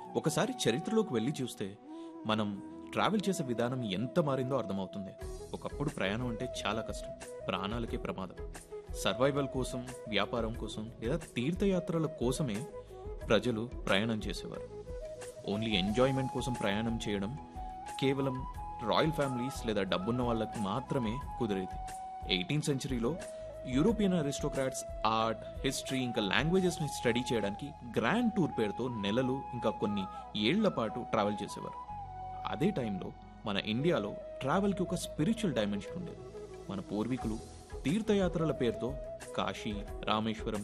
ఒకసారి చరిత్రలోకి వెళ్ళి చూస్తే మనం ట్రావెల్ చేసే విధానం ఎంత మారిందో అర్థమవుతుంది ఒకప్పుడు ప్రయాణం అంటే చాలా కష్టం ప్రాణాలకే ప్రమాదం సర్వైవల్ కోసం వ్యాపారం కోసం లేదా తీర్థయాత్రల కోసమే ప్రజలు ప్రయాణం చేసేవారు ఓన్లీ ఎంజాయ్మెంట్ కోసం ప్రయాణం చేయడం కేవలం రాయల్ ఫ్యామిలీస్ లేదా డబ్బున్న వాళ్ళకి మాత్రమే కుదిరేది ఎయిటీన్త్ సెంచరీలో యూరోపియన్ అరిస్టోక్రాట్స్ ఆర్ట్ హిస్టరీ ఇంకా లాంగ్వేజెస్ని స్టడీ చేయడానికి గ్రాండ్ టూర్ పేరుతో నెలలు ఇంకా కొన్ని ఏళ్ల పాటు ట్రావెల్ చేసేవారు అదే టైంలో మన ఇండియాలో ట్రావెల్కి ఒక స్పిరిచువల్ డైమెన్షన్ ఉండేది మన పూర్వీకులు తీర్థయాత్రల పేరుతో కాశీ రామేశ్వరం